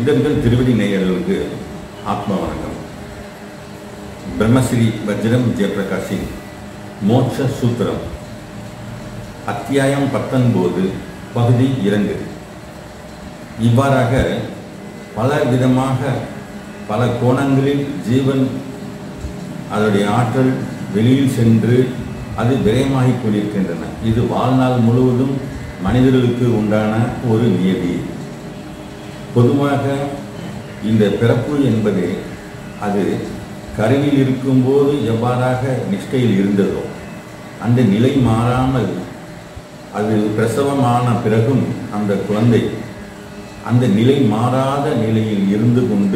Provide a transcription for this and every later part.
சித்தர்கள் திருவடி நேயர்களுக்கு ஆத்ம வணக்கம் பிரம்மஸ்ரீ வஜ்ரம் ஜெயபிரகாஷின் மோட்ச சூத்திரம் அத்தியாயம் பத்தொன்பது பகுதி இரண்டு இவ்வாறாக பல விதமாக பல கோணங்களில் ஜீவன் அதனுடைய ஆற்றல் வெளியில் சென்று அது விரயமாகிக் கொண்டிருக்கின்றன இது வாழ்நாள் முழுவதும் மனிதர்களுக்கு உண்டான ஒரு நியதி பொதுவாக இந்த பிறப்பு என்பது அது கருவில் இருக்கும்போது எவ்வாறாக நிஷ்டையில் இருந்ததோ அந்த நிலை மாறாமல் அது பிரசவமான பிறகும் அந்த குழந்தை அந்த நிலை மாறாத நிலையில் இருந்து கொண்டு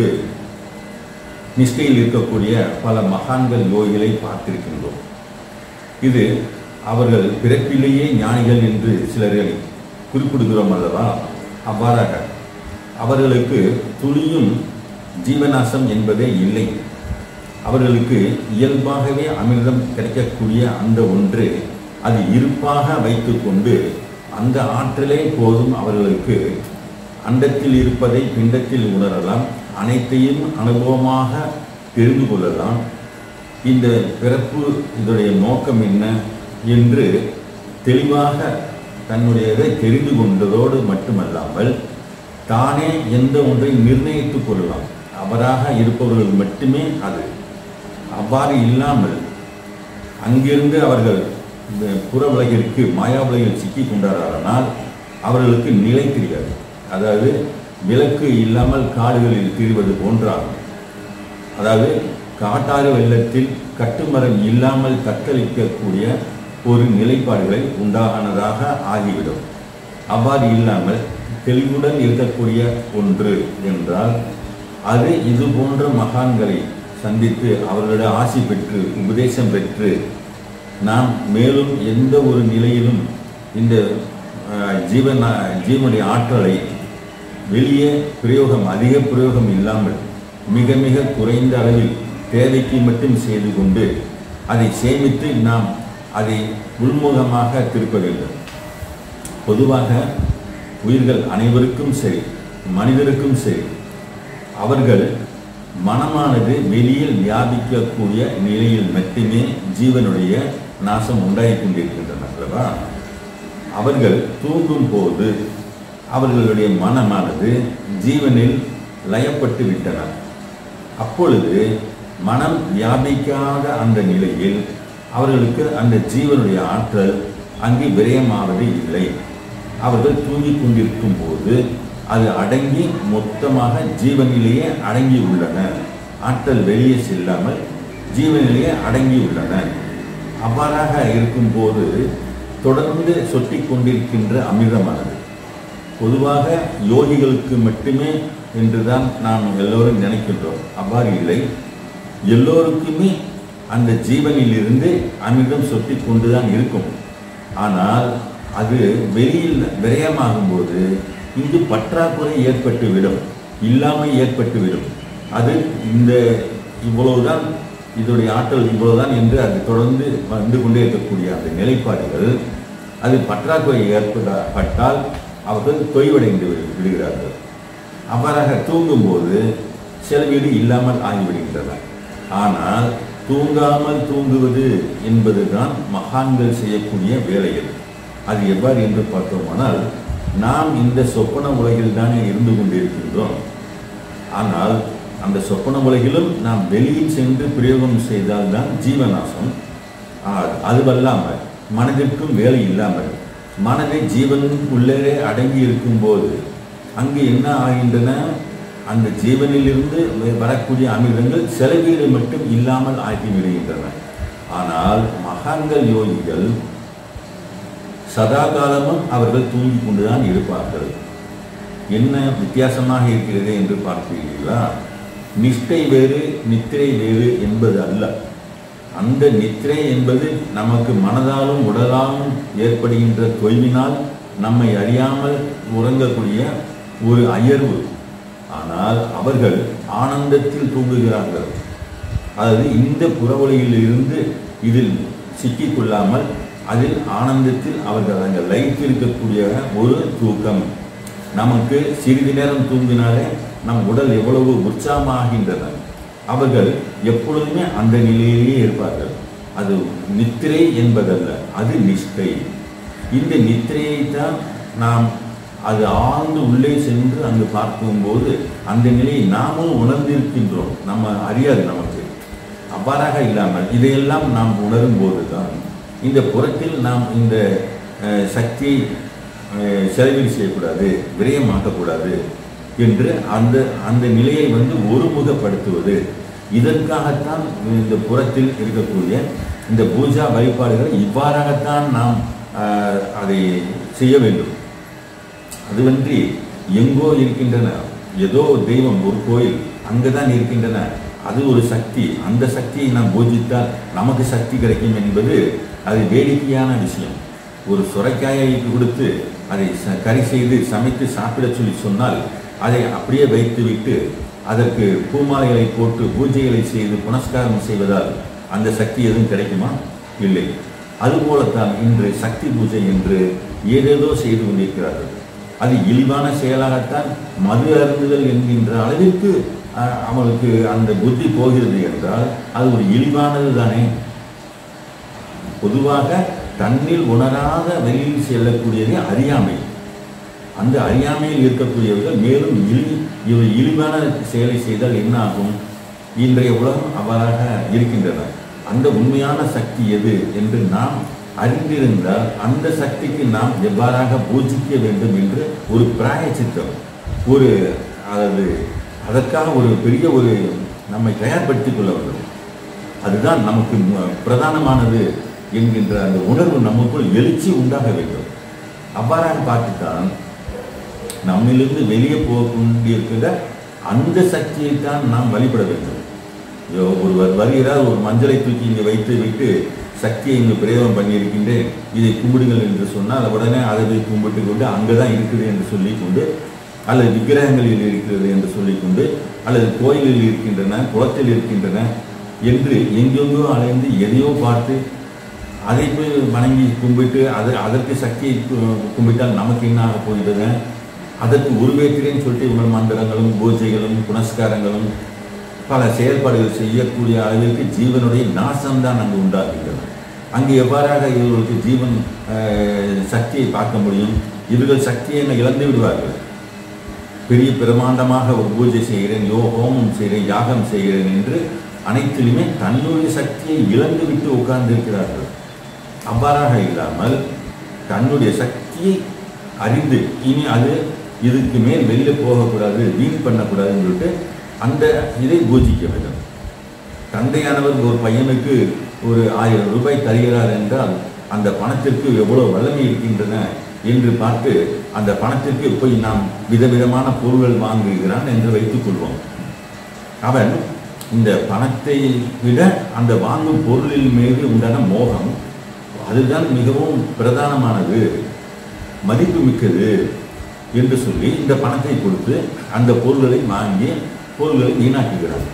நிஷ்டையில் இருக்கக்கூடிய பல மகான்கள் யோகிகளை பார்த்திருக்கின்றோம் இது அவர்கள் பிறப்பிலேயே ஞானிகள் என்று சிலரை குறிப்பிடுகிறோம் அல்லவா அவ்வாறாக அவர்களுக்கு துளியும் ஜீவநாசம் என்பதே இல்லை அவர்களுக்கு இயல்பாகவே அமிர்தம் கிடைக்கக்கூடிய அந்த ஒன்று அது இருப்பாக வைத்துக்கொண்டு அந்த ஆற்றலே போதும் அவர்களுக்கு அண்டத்தில் இருப்பதை பிண்டத்தில் உணரலாம் அனைத்தையும் அனுபவமாக தெரிந்து கொள்ளலாம் இந்த பிறப்பு இதனுடைய நோக்கம் என்ன என்று தெளிவாக தன்னுடையதை தெரிந்து கொண்டதோடு மட்டுமல்லாமல் தானே எந்த ஒன்றை நிர்ணயித்துக் கொள்ளலாம் அவராக இருப்பவர்கள் மட்டுமே அது அவ்வாறு இல்லாமல் அங்கிருந்து அவர்கள் இந்த புற உலகிற்கு மாயா உலகில் சிக்கி கொண்டாரானால் அவர்களுக்கு நிலை தெரியாது அதாவது விளக்கு இல்லாமல் காடுகளில் திரிவது போன்றாகும் அதாவது காட்டாறு வெள்ளத்தில் கட்டுமரம் இல்லாமல் தத்தளிக்கக்கூடிய ஒரு நிலைப்பாடுகளை உண்டானதாக ஆகிவிடும் அவ்வாறு இல்லாமல் தெளிவுடன் இருக்கக்கூடிய ஒன்று என்றால் அது இது போன்ற மகான்களை சந்தித்து அவர்களுடைய ஆசி பெற்று உபதேசம் பெற்று நாம் மேலும் எந்த ஒரு நிலையிலும் இந்த அஹ், ஜீவன் ஜீவனுடைய ஆற்றலை வெளியே பிரயோகம் அதிக பிரயோகம் இல்லாமல் மிக மிக குறைந்த அளவில் தேவைக்கு மட்டும் செய்து கொண்டு அதை சேமித்து நாம் அதை உள்முகமாக திருப்ப வேண்டும் பொதுவாக உயிர்கள் அனைவருக்கும் சரி மனிதருக்கும் சரி அவர்கள் மனமானது வெளியில் வியாபிக்கக்கூடிய நிலையில் மட்டுமே ஜீவனுடைய நாசம் உண்டாகிக் கொண்டிருக்கின்றன அல்லவா அவர்கள் தூங்கும் போது அவர்களுடைய மனமானது ஜீவனில் லயப்பட்டு விட்டன அப்பொழுது மனம் வியாபிக்காத அந்த நிலையில் அவர்களுக்கு அந்த ஜீவனுடைய ஆற்றல் அங்கு விரயமாவது இல்லை அவர்கள் தூங்கிக் கொண்டிருக்கும் போது அது அடங்கி மொத்தமாக ஜீவனிலேயே அடங்கி உள்ளன ஆற்றல் வெளியே செல்லாமல் ஜீவனிலேயே அடங்கி உள்ளன அவ்வாறாக இருக்கும்போது தொடர்ந்து சொட்டி கொண்டிருக்கின்ற அமிர்தமானது பொதுவாக யோகிகளுக்கு மட்டுமே என்றுதான் நாம் எல்லோரும் நினைக்கின்றோம் அவ்வாறு இல்லை எல்லோருக்குமே அந்த ஜீவனிலிருந்து அமிர்தம் சொட்டி கொண்டுதான் இருக்கும் ஆனால் அது வெளியில் விரயமாகும்போது இங்கு பற்றாக்குறை ஏற்பட்டுவிடும் இல்லாமை ஏற்பட்டுவிடும் அது இந்த இவ்வளவுதான் இதோடைய ஆற்றல் இவ்வளவுதான் என்று அது தொடர்ந்து வந்து கொண்டே இருக்கக்கூடிய அந்த நிலைப்பாடுகள் அது பற்றாக்குறை ஏற்பட்டால் அவர்கள் தொய்வடைந்து விடு- விடுகிறார்கள் அவ்வாறாக தூங்கும்போது செலவீடு இல்லாமல் ஆகிவிடுகின்றன ஆனால் தூங்காமல் தூங்குவது என்பதுதான் மகான்கள் செய்யக்கூடிய வேலைகள் அது எவ்வாறு என்று பார்த்தோமானால் நாம் இந்த சொப்பன உலகில் தானே இருந்து கொண்டிருக்கின்றோம் ஆனால் அந்த சொப்பன உலகிலும் நாம் வெளியில் சென்று பிரயோகம் செய்தால்தான் ஜீவநாசம் ஆனால் அதுவல்லாமல் மனதிற்கும் வேலை இல்லாமல் மனதை ஜீவன் உள்ளே அடங்கி இருக்கும்போது அங்கு என்ன ஆகின்றன அந்த ஜீவனிலிருந்து வரக்கூடிய அமிர்தங்கள் செலவீடு மட்டும் இல்லாமல் ஆகிவிடுகின்றன ஆனால் மகான்கள் யோகிகள் சதா காலமும் அவர்கள் தூங்கிக் கொண்டுதான் இருப்பார்கள் என்ன வித்தியாசமாக இருக்கிறது என்று பார்க்கிறீர்களா நிஷ்டை வேறு நித்திரை வேறு என்பது அல்ல அந்த நித்திரை என்பது நமக்கு மனதாலும் உடலாலும் ஏற்படுகின்ற தொய்வினால் நம்மை அறியாமல் உறங்கக்கூடிய ஒரு அயர்வு ஆனால் அவர்கள் ஆனந்தத்தில் தூங்குகிறார்கள் அதாவது இந்த புறவழியில் இருந்து இதில் சிக்கிக்கொள்ளாமல் அதில் ஆனந்தத்தில் அவர்கள் அங்கே லைஃப் இருக்கக்கூடிய ஒரு தூக்கம் நமக்கு சிறிது நேரம் தூங்கினாலே நம் உடல் எவ்வளவு உற்சாகமாகின்றன அவர்கள் எப்பொழுதுமே அந்த நிலையிலேயே இருப்பார்கள் அது நித்திரை என்பதல்ல அது நிஷ்டை இந்த நித்திரையை தான் நாம் அது ஆழ்ந்து உள்ளே சென்று அங்கு பார்க்கும்போது அந்த நிலையை நாமும் உணர்ந்திருக்கின்றோம் நம்ம அறியாது நமக்கு அவ்வாறாக இல்லாமல் இதையெல்லாம் நாம் உணரும் போது தான் இந்த புறத்தில் நாம் இந்த அஹ், சக்தியை அஹ், செலவீடு செய்யக்கூடாது விரயமாக்கக்கூடாது என்று அந்த அந்த நிலையை வந்து ஒருமுகப்படுத்துவது இதற்காகத்தான் இந்த புறத்தில் இருக்கக்கூடிய இந்த பூஜா வழிபாடுகள் இவ்வாறாகத்தான் நாம் அஹ், அதை செய்ய வேண்டும் அதுவன்றி எங்கோ இருக்கின்றன ஏதோ ஒரு தெய்வம் ஒரு கோயில் அங்கதான் இருக்கின்றன அது ஒரு சக்தி அந்த சக்தியை நாம் பூஜித்தால் நமக்கு சக்தி கிடைக்கும் என்பது அது வேடிக்கையான விஷயம் ஒரு சுரைக்காயை கொடுத்து அதை ச- கறி செய்து சமைத்து சாப்பிடச் சொல்லி சொன்னால் அதை அப்படியே வைத்துவிட்டு அதற்கு பூமாலைகளை போட்டு பூஜைகளை செய்து புனஸ்காரம் செய்வதால் அந்த சக்தி எதுவும் கிடைக்குமா இல்லை அதுபோலத்தான் இன்று சக்தி பூஜை என்று ஏதேதோ செய்து கொண்டிருக்கிறார்கள் அது இழிவான செயலாகத்தான் மது அருந்துதல் என்கின்ற அளவிற்கு அஹ், அவளுக்கு அந்த புத்தி போகிறது என்றால் அது ஒரு இழிவானது தானே பொதுவாக தன்னில் உணராத வெளியில் செல்லக்கூடியது அறியாமை அந்த அறியாமையில் இருக்கக்கூடியவர்கள் மேலும் இழி இவை இழிவான செயலை செய்தால் என்ன ஆகும் இன்றைய உலகம் அவ்வாறாக இருக்கின்றன அந்த உண்மையான சக்தி எது என்று நாம் அறிந்திருந்தால் அந்த சக்திக்கு நாம் எவ்வாறாக பூஜிக்க வேண்டும் என்று ஒரு பிராயச்சித்தம் ஒரு அதாவது அதற்காக ஒரு பெரிய ஒரு நம்மை தயார்படுத்திக் கொள்ள வேண்டும் அதுதான் நமக்கு மு- பிரதானமானது என்கின்ற அந்த உணர்வு நமக்குள் எழுச்சி உண்டாக வேண்டும் அவ்வாறாக பார்த்துத்தான் நம்மிலிருந்து வெளியே போக கொண்டிருக்கிற அந்த சக்தியை தான் நாம் வழிபட வேண்டும் ஐயோ, ஒருவர் வருகிறார் ஒரு மஞ்சளை தூக்கி இங்கே வைத்து விட்டு சக்தியை இங்கு பிரயோகம் பண்ணியிருக்கின்றேன் இதை கும்பிடுங்கள் என்று சொன்னால் உடனே அதை போய் கும்பிட்டு கொண்டு அங்கே தான் இருக்குது என்று சொல்லிக்கொண்டு அல்லது விக்கிரகங்களில் இருக்கிறது என்று சொல்லிக்கொண்டு அல்லது கோயிலில் இருக்கின்றன குளத்தில் இருக்கின்றன என்று எங்கெங்கோ அலைந்து எதையோ பார்த்து அதை போய் வணங்கி கும்பிட்டு அது அதற்கு சக்தியை கு- கும்பிட்டால் நமக்கு என்ன ஆக போகிறது அதற்கு உருவேற்கிறேன்னு சொல்லிட்டு இவங்க மந்திரங்களும் பூஜைகளும் புனஸ்காரங்களும் பல செயல்பாடுகள் செய்யக்கூடிய அளவிற்கு ஜீவனுடைய நாசம்தான் அங்கு உண்டாகின்றது அங்கு எவ்வாறாக இவர்களுக்கு ஜீவன் அஹ், சக்தியை பார்க்க முடியும் இவர்கள் சக்தியை என்ன இழந்து விடுவார்கள் பெரிய பிரமாண்டமாக ஒரு பூஜை செய்கிறேன் யோ ஹோமம் செய்கிறேன் யாகம் செய்கிறேன் என்று அனைத்திலுமே தன்னுடைய சக்தியை இழந்து விட்டு உட்கார்ந்திருக்கிறார்கள் அவ்வாறாக இல்லாமல் தன்னுடைய சக்தியை அறிந்து இனி அது இதுக்கு மேல் வெளியில போகக்கூடாது வீண் பண்ணக்கூடாதுன்னு சொல்லிட்டு அந்த இதை பூஜிக்க வேண்டும் தந்தையானவர் ஒரு பையனுக்கு ஒரு ஆயிரம் ரூபாய் தருகிறார் என்றால் அந்த பணத்திற்கு எவ்வளவு வல்லமை இருக்கின்றன என்று பார்த்து அந்த பணத்திற்கு போய் நாம் விதவிதமான பொருள்கள் வாங்குகிறான் என்று வைத்துக் கொள்வோம் அவன் இந்த பணத்தை விட அந்த வாங்கும் பொருளின் மீது உண்டான மோகம் அதுதான் மிகவும் பிரதானமானது மதிப்பு மிக்கது என்று சொல்லி இந்த பணத்தை கொடுத்து அந்த பொருள்களை வாங்கி பொருள்களை வீணாக்குகிறான்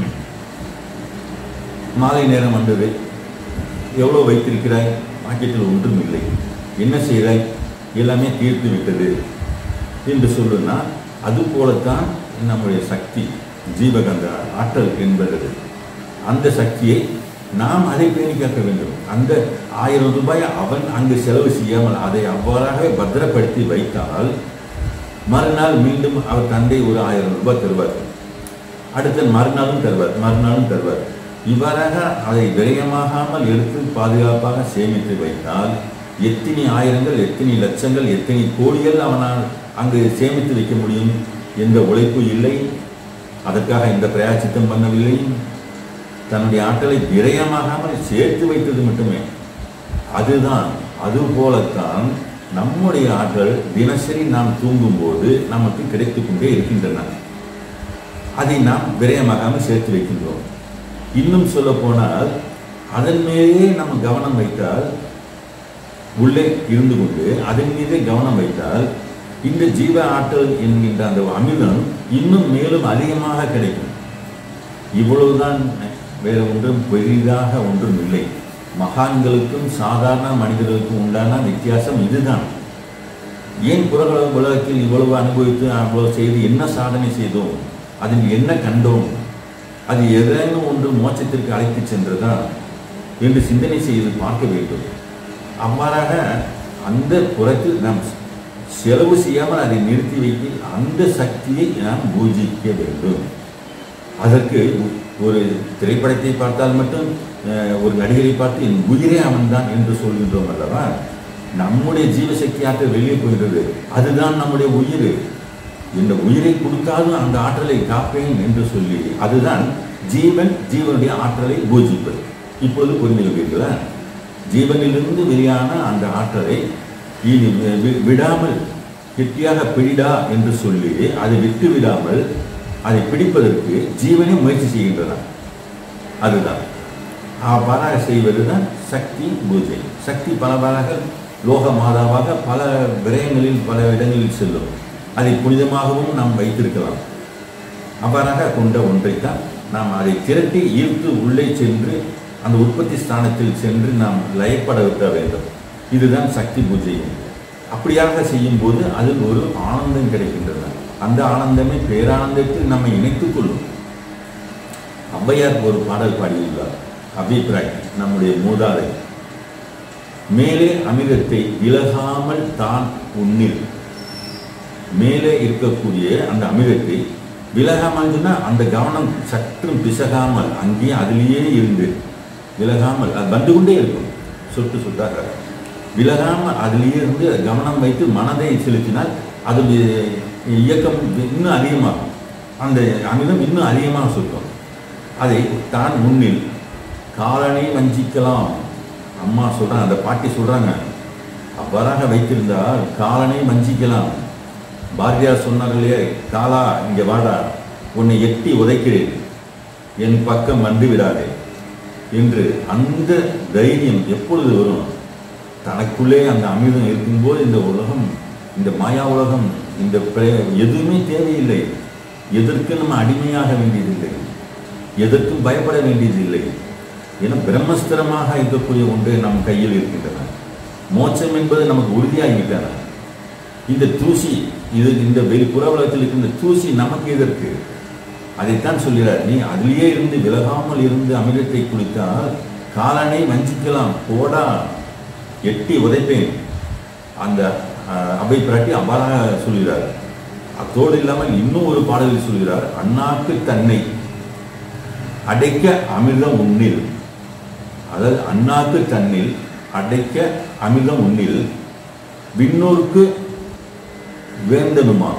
மாலை நேரம் வந்தது எவ்வளோ வைத்திருக்கிறாய் பாக்கெட்டில் ஒன்றும் இல்லை என்ன செய்தாய் எல்லாமே தீர்த்து விட்டது என்று சொல்லுனா அது போலத்தான் நம்முடைய சக்தி ஜீவகந்த ஆற்றல் என்பது அந்த சக்தியை நாம் அதை பேணி காக்க வேண்டும் அந்த ஆயிரம் ரூபாய் அவன் அங்கு செலவு செய்யாமல் அதை அவ்வாறாகவே பத்திரப்படுத்தி வைத்தால் மறுநாள் மீண்டும் அவர் தந்தை ஒரு ஆயிரம் ரூபாய் தருவார் அடுத்த மறுநாளும் தருவார் மறுநாளும் தருவார் இவ்வாறாக அதை விரயமாகாமல் எடுத்து பாதுகாப்பாக சேமித்து வைத்தால் எத்தனை ஆயிரங்கள் எத்தனை லட்சங்கள் எத்தனை கோடிகள் அவனால் அங்கு சேமித்து வைக்க முடியும் எந்த உழைப்பு இல்லை அதற்காக எந்த பிரயாச்சித்தம் பண்ணவில்லை தன்னுடைய ஆற்றலை விரயமாகாமல் சேர்த்து வைத்தது மட்டுமே அதுதான் அதுபோலத்தான் நம்முடைய ஆற்றல் தினசரி நாம் தூங்கும்போது நமக்கு கிடைத்துக் கொண்டே இருக்கின்றன அதை நாம் விரயமாகாமல் சேர்த்து வைக்கின்றோம் இன்னும் சொல்ல போனால் அதன் மேலே நம்ம கவனம் வைத்தால் உள்ளே இருந்து கொண்டு அதன் மீதே கவனம் வைத்தால் இந்த ஜீவ ஆற்றல் என்கின்ற அந்த அமிர்தம் இன்னும் மேலும் அதிகமாக கிடைக்கும் இவ்வளவுதான் வேற ஒன்றும் பெரிதாக ஒன்றும் இல்லை மகான்களுக்கும் சாதாரண மனிதர்களுக்கும் உண்டான வித்தியாசம் இதுதான் ஏன் புற உலகத்தில் இவ்வளவு அனுபவித்து அவ்வளவு செய்து என்ன சாதனை செய்தோம் அதில் என்ன கண்டோம் அது ஏதேனும் ஒன்று மோட்சத்திற்கு அழைத்து சென்றதா என்று சிந்தனை செய்து பார்க்க வேண்டும் அவ்வாறாக அந்த புறத்தில் நாம் செலவு செய்யாமல் அதை நிறுத்தி வைத்து அந்த சக்தியை நாம் பூஜிக்க வேண்டும் அதற்கு ஒரு திரைப்படத்தை பார்த்தால் மட்டும் அஹ், ஒரு நடிகரை பார்த்து என் உயிரே அவன்தான் என்று சொல்கின்றோம் அல்லவா நம்முடைய ஜீவசக்தி ஆற்றல் வெளியே போகிறது அதுதான் நம்முடைய உயிர் இந்த உயிரை கொடுத்தாலும் அந்த ஆற்றலை காப்பேன் என்று சொல்லி அதுதான் ஜீவன் ஜீவனுடைய ஆற்றலை பூஜிப்பது இப்பொழுது புரிந்து கொள்வீர்களா ஜீவனிலிருந்து வெளியான அந்த ஆற்றலை இனி வி- வி- விடாமல் கெட்டியாக பிடிடா என்று சொல்லி அதை விட்டு விடாமல் அதை பிடிப்பதற்கு ஜீவனே முயற்சி செய்கின்றன அதுதான் அவ்வாறாக செய்வதுதான் சக்தி பூஜை சக்தி பலவாறாக லோக மாதாவாக பல விரயங்களில் பல இடங்களில் செல்லும் அதை புனிதமாகவும் நாம் வைத்திருக்கலாம் அவ்வாறாக கொண்ட ஒன்றைத்தான் நாம் அதை திரட்டி ஈர்த்து உள்ளே சென்று அந்த உற்பத்தி ஸ்தானத்தில் சென்று நாம் லயப்பட வைக்க வேண்டும் இதுதான் சக்தி பூஜை அப்படியாக செய்யும்போது அதில் ஒரு ஆனந்தம் கிடைக்கின்றது அந்த ஆனந்தமே பேரானந்தத்தில் நம்மை இணைத்துக் கொள்ளும் ஔவையார் ஒரு பாடல் பாடியுள்ளார் அபிப்பிராய் நம்முடைய மூதாதை மேலே அமிர்தத்தை விலகாமல் தான் உன்னில் மேலே இருக்கக்கூடிய அந்த அமிர்தத்தை விலகாமல் சொன்னா அந்த கவனம் சற்றும் பிசகாமல் அங்கேயே அதிலேயே இருந்து விலகாமல் அது வந்து கொண்டே இருக்கும் சொட்டு சொட்டாக விலகாமல் அதிலேயே இருந்து கவனம் வைத்து மனதை செலுத்தினால் அது இயக்கம் இன்னும் அதிகமாகும் அந்த அமிர்தம் இன்னும் அதிகமாக சுற்றும் அதை தான் முன்னில் காலனை வஞ்சிக்கலாம் அம்மா சொல்றாங்க அந்த பாட்டி சொல்றாங்க அவ்வாறாக வைத்திருந்தால் காலனை வஞ்சிக்கலாம் பாரதியார் சொன்னார் இல்லையா காலா இங்க வாடா உன்னை எட்டி உதைக்கிறேன் என் பக்கம் வந்து விடாதே என்று அந்த தைரியம் எப்பொழுது வரும் தனக்குள்ளே அந்த அமிர்தம் இருக்கும்போது இந்த உலகம் இந்த மாயா உலகம் இந்த பிர- எதுவுமே தேவையில்லை எதற்கு நம்ம அடிமையாக வேண்டியதில்லை எதற்கும் பயப்பட வேண்டியதில்லை ஏன்னா பிரம்மஸ்திரமாக இருக்கக்கூடிய ஒன்று நம் கையில் இருக்கின்றன மோட்சம் என்பது நமக்கு உறுதியாகிவிட்டன இந்த தூசி இது இந்த வெளி புற உலகத்தில் இருக்கின்ற தூசி நமக்கு எதற்கு அதைத்தான் சொல்கிறார் நீ அதிலேயே இருந்து விலகாமல் இருந்து அமிர்தத்தை குடித்தால் காலனை வஞ்சிக்கலாம் போடா எட்டி உதைப்பேன் அந்த அஹ், அவை பிராட்டி அவ்வாறாக சொல்கிறார் அத்தோடு இல்லாமல் இன்னும் ஒரு பாடலில் சொல்கிறார் அண்ணாக்கு தன்னை அடைக்க அமிர்தம் உன்னில் அதாவது அண்ணாக்கு தன்னில் அடைக்க அமிர்தம் உன்னில் விண்ணோருக்கு வேந்தனுமா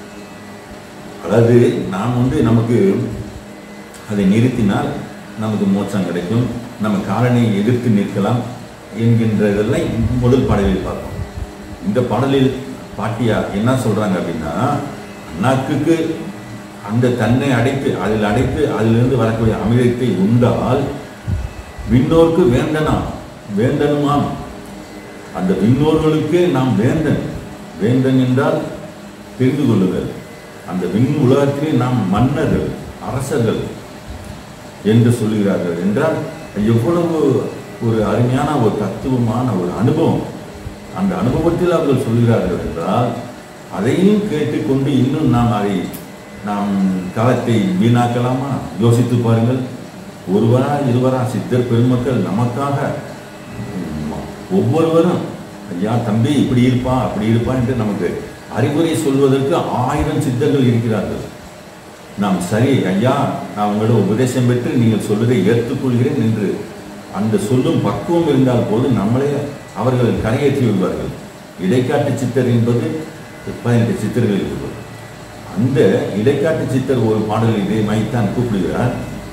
அதாவது நாம் வந்து நமக்கு அதை நிறுத்தினால் நமக்கு மோட்சம் கிடைக்கும் நம்ம காலனை எதிர்த்து நிற்கலாம் என்கின்றதெல்லாம் முதல் பாடலில் பார்ப்போம் இந்த பாடலில் பாட்டியா என்ன சொல்றாங்க அப்படின்னா அண்ணாக்குக்கு அந்த தன்னை அடைத்து அதில் அடைத்து அதிலிருந்து வரக்கூடிய அமிர்தத்தை உண்டால் விண்ணோர்க்கு வேண்டனா வேண்டனுமாம் அந்த விண்ணோர்களுக்கு நாம் வேந்தன் வேந்தன் என்றால் தெரிந்து கொள்ளுதல் அந்த விண் உலகத்திலே நாம் மன்னர்கள் அரசர்கள் என்று சொல்லுகிறார்கள் என்றால் எவ்வளவு ஒரு அருமையான ஒரு தத்துவமான ஒரு அனுபவம் அந்த அனுபவத்தில் அவர்கள் சொல்கிறார்கள் என்றால் அதையும் கேட்டுக்கொண்டு இன்னும் நாம் அதை நாம் காலத்தை வீணாக்கலாமா யோசித்து பாருங்கள் ஒருவரா இருவரா சித்தர் பெருமக்கள் நமக்காக உம், ஒவ்வொருவரும் ஐயா தம்பி இப்படி இருப்பா அப்படி இருப்பா என்று நமக்கு அறிவுரை சொல்வதற்கு ஆயிரம் சித்தர்கள் இருக்கிறார்கள் நாம் சரி ஐயா நான் உங்களிடம் உபதேசம் பெற்று நீங்கள் சொல்வதை ஏற்றுக்கொள்கிறேன் என்று அந்த சொல்லும் பக்குவம் இருந்தால் போது நம்மளே அவர்கள் கரையேற்றி விடுவார்கள் இடைக்காட்டு சித்தர் என்பது பதினெட்டு சித்தர்கள் இருக்கிறது அந்த இடைக்காட்டு சித்தர் ஒரு பாடல் இதை மைத்தான் கூப்பிடுகிறார்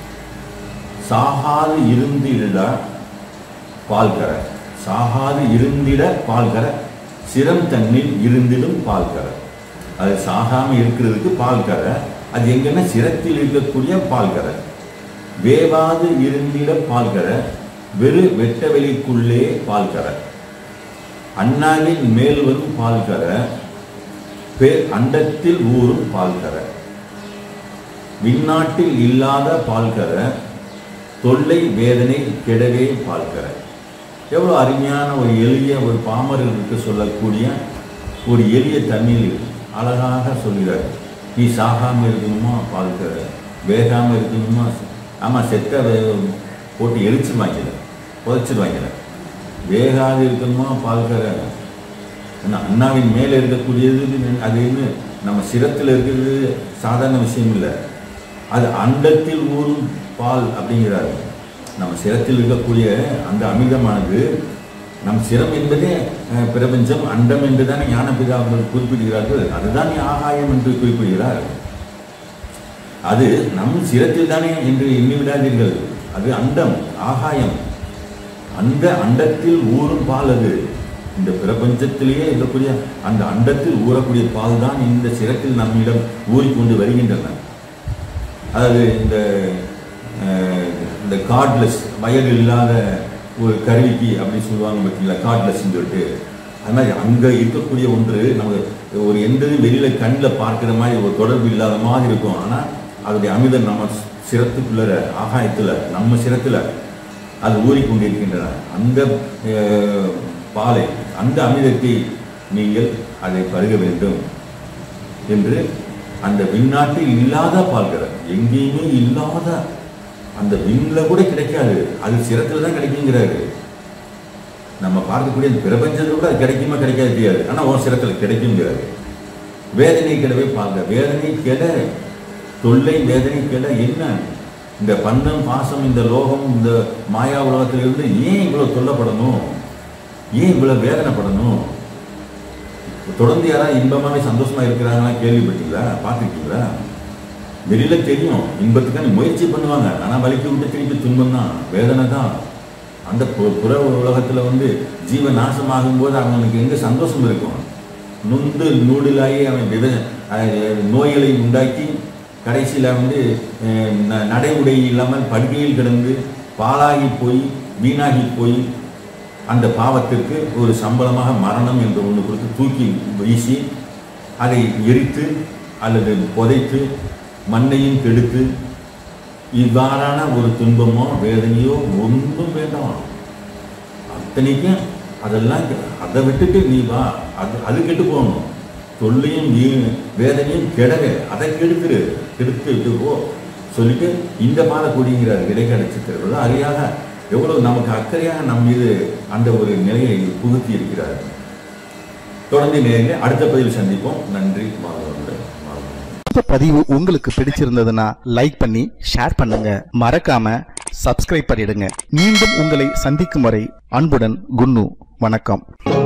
சாகாது இருந்திட பால்கர சாகாது இருந்திட பால்கர சிரம் தன்னில் இருந்திடும் பால்கர அது சாகாம இருக்கிறதுக்கு பால்கர அது எங்கன்னா சிரத்தில் இருக்கக்கூடிய பால்கர வேவாது இருந்திட பால்கர வெறு வெட்ட வெளிக்குள்ளே பால்கர அண்ணாவின் மேல் வரும் பால்கர பேர் அண்டத்தில் ஊறும் பால்கர விண்ணாட்டில் இல்லாத பால்கர தொல்லை வேதனை கெடவே பால்கர எவ்வளோ அருமையான ஒரு எளிய ஒரு பாமரர்களுக்கு சொல்லக்கூடிய ஒரு எளிய தமிழ் அழகாக சொல்கிறார் நீ சாகாமல் இருக்கணுமா வாழ்க்கை வேகாமல் இருக்கணுமா ஆமாம் செத்த வே- போட்டு எரிச்சிருவாங்கல புதைச்சிருவாங்கல வேகாது இருக்கணுமா பால்கரை ஏன்னா அண்ணாவின் மேலே இருக்கக்கூடியது அது என்ன நம்ம சிரத்தில் இருக்கிறது சாதாரண விஷயம் இல்லை அது அண்டத்தில் ஊறும் பால் அப்படிங்கிறாரு நம்ம சிரத்தில் இருக்கக்கூடிய அந்த அமிர்தமானது நம் சிரம் என்பதே அஹ், பிரபஞ்சம் அண்டம் என்று தானே ஞானபிதா அவர்கள் குறிப்பிடுகிறார்கள் அதுதான் ஆகாயம் என்று குறிப்பிடுகிறார் அது நம் சிரத்தில் தானே என்று எண்ணி விடாதீர்கள் அது அண்டம் ஆகாயம் அந்த அண்டத்தில் ஊறும் பால் அது இந்த பிரபஞ்சத்திலேயே இருக்கக்கூடிய அந்த அண்டத்தில் ஊறக்கூடிய பால் தான் இந்த சிரத்தில் நம்மிடம் ஊறிக்கொண்டு வருகின்றன அதாவது இந்த அஹ், இந்த கார்ட்லெஸ் வயது இல்லாத ஒரு கருவிக்கு அப்படின்னு சொல்லுவாங்க பார்த்தீங்களா கார்ட்லெஸ்ன்னு சொல்லிட்டு அது மாதிரி அங்கே இருக்கக்கூடிய ஒன்று நம்ம ஒரு எந்த வெளியில் கண்ணில் பார்க்குற மாதிரி ஒரு தொடர்பு இல்லாத மாதிரி இருக்கும் ஆனால் அதோடைய அமிர்தம் நம்ம சிரத்துக்குள்ள ஆகாயத்தில் நம்ம சிரத்தில் அது ஊறிக்கொண்டிருக்கின்றன அந்த அஹ், பாலை அந்த அமிர்தத்தை நீங்கள் அதை பருக வேண்டும் என்று அந்த விண்ணாட்டில் இல்லாத பால்கிற எங்கேயுமே இல்லாத அந்த விண்ல கூட கிடைக்காது அது சிரத்தில் தான் கிடைக்குங்கிறாரு நம்ம பார்க்கக்கூடிய அந்த பிரபஞ்சத்தை கூட அது கிடைக்குமா கிடைக்காது தெரியாது ஆனால் உன் சிரத்தில் கிடைக்குங்கிறாரு வேதனை கிடவே பார்க்க வேதனை கெட தொல்லை வேதனை கெட என்ன இந்த பந்தம் பாசம் இந்த லோகம் இந்த மாயா உலகத்திலிருந்து ஏன் இவ்வளவு தொல்லப்படணும் ஏன் இவ்வளவு வேதனைப்படணும் தொடர்ந்து யாராவது இன்பமாவே சந்தோஷமா இருக்கிறாங்களா கேள்விப்பட்டீங்களா பார்த்துருக்கீங்களா வெளியில தெரியும் இன்பத்துக்கான முயற்சி பண்ணுவாங்க ஆனா வலிக்கு விட்டு திருப்பி துன்பம் தான் வேதனை தான் அந்த பு- புற உலகத்துல வந்து ஜீவ நாசமாகும் போது அவனுக்கு எங்க சந்தோஷம் இருக்கும் நொந்து நூடுலாகி அவன் வித அஹ் நோய்களை உண்டாக்கி கடைசியில் வந்து அஹ், ந- நடை உடை இல்லாமல் படுக்கையில் கிடந்து பாழாகி போய் வீணாகி போய் அந்த பாவத்திற்கு ஒரு சம்பளமாக மரணம் என்று ஒன்று கொடுத்து தூக்கி வீசி அதை எரித்து அல்லது புதைத்து மண்ணையும் கெடுத்து இவ்வாறான ஒரு துன்பமோ வேதனையோ ஒன்றும் வேண்டாம் அத்தனைக்கும் அதெல்லாம் கெ- அதை விட்டுட்டு நீ வா அது அது கெட்டு போகணும் தொல்லையும் வீ- வேதனையும் கெடக அதை கெடுத்துரு கெடுத்து விட்டு போ சொல்லிட்டு இந்த பாத கொடிங்கிறார் கிடைக்க நட்சத்திரம் அறியாக எவ்வளவு நமக்கு அக்கறையாக நம் மீது அந்த ஒரு நிலையை புகுத்தி இருக்கிறார் தொடர்ந்து நேரில் அடுத்த பதிவில் சந்திப்போம் நன்றி வாழ்க வாழ்க இந்த பதிவு உங்களுக்கு பிடிச்சிருந்ததுன்னா லைக் பண்ணி ஷேர் பண்ணுங்க மறக்காம சப்ஸ்கிரைப் பண்ணிடுங்க மீண்டும் உங்களை சந்திக்கும் வரை அன்புடன் குன்னு வணக்கம்